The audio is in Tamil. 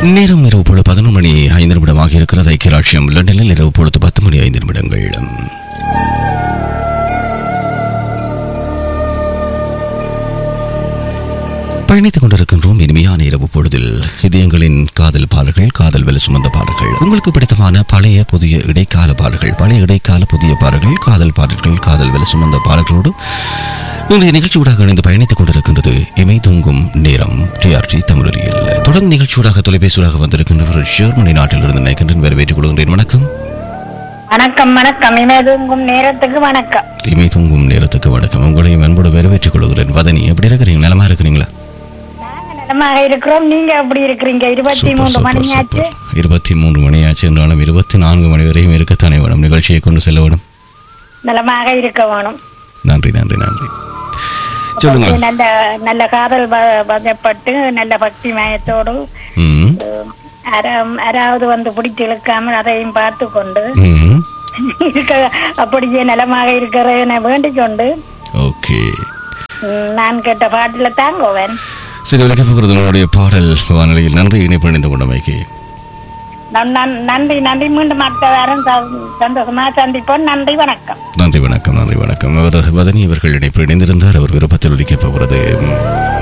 நேரம் இரவு பொழுது பதினொரு மணி ஐந்து நிமிடமாக இருக்கிறது ஐக்கிய ராஷ்டிரம் லண்டனில் இரவு பொழுது பத்து மணி ஐந்து நிமிடங்கள் பயணித்துக் கொண்டிருக்கின்றோம் இனிமையான இரவு பொழுதில் இதயங்களின் காதல் பாடல்கள் காதல் வெல சுமந்த பாடல்கள் உங்களுக்கு பிடித்தமான பழைய புதிய இடைக்கால பாடல்கள் பழைய இடைக்கால புதிய பாடல்கள் காதல் பாடல்கள் காதல் வெல சுமந்த பாடல்களோடு இன்றைய நிகழ்ச்சியூடாக இணைந்து பயணித்துக் கொண்டிருக்கின்றது இமை தூங்கும் நேரம் டிஆர்டி தமிழறியில் தொடர்ந்து நிகழ்ச்சியூடாக தொலைபேசியூடாக வந்திருக்கின்றவர் ஜெர்மனி நாட்டிலிருந்து நினைக்கின்றேன் வரவேற்றுக் கொள்கின்றேன் வணக்கம் வணக்கம் வணக்கம் இமேதுங்கும் நேரத்துக்கு வணக்கம் இமை தூங்கும் நேரத்துக்கு வணக்கம் உங்களையும் அன்போடு வரவேற்றுக் கொள்கிறேன் வதனி எப்படி இருக்கிறீங்க நலமா இருக்கிறீங்களா நாங்க நலமாக இருக்கிறோம் நீங்க எப்படி இருக்கிறீங்க இருபத்தி சூப்பர் மூன்று சூப்பர் மணியாச்சு சூப்பர் இருபத்தி மூன்று மணியாச்சு என்றாலும் இருபத்தி நான்கு மணி வரையும் இருக்கத்தானே வேணும் நிகழ்ச்சியை கொண்டு செல்ல வேணும் நலமாக இருக்க வேணும் நன்றி நன்றி நன்றி சொல்லுங்க நல்ல நல்ல காதல் வ- வசப்பட்டு நல்ல பக்தி மயத்தோடு ம் அஹ், யாரா- யாராவது வந்து பிடித்து இழுக்காமல் அதையும் பார்த்து கொண்டு ம் இருக்க அப்படியே நலமாக இருக்கிற வேண்டிக் கொண்டு ஓகே ம், நான் கேட்ட பாட்டுல தாங்குவேன் சரி விளக்க போகிறது உங்களுடைய பாடல் வானொலியில் நன்றி இணைப்பு இணைந்து கொண்டமைக்கு நன்- நன்- நன்றி நன்றி மீண்டும் அடுத்த வாரம் ச- சந்தோஷமா சந்திப்போம் நன்றி வணக்கம் நன்றி வணக்கம் நன்றி வணக்கம் அவர் வதனி அவர்கள் இணைப்பு இணைந்திருந்தார் அவர் விருப்பத்தில் ஒலிக்கப் போகிறது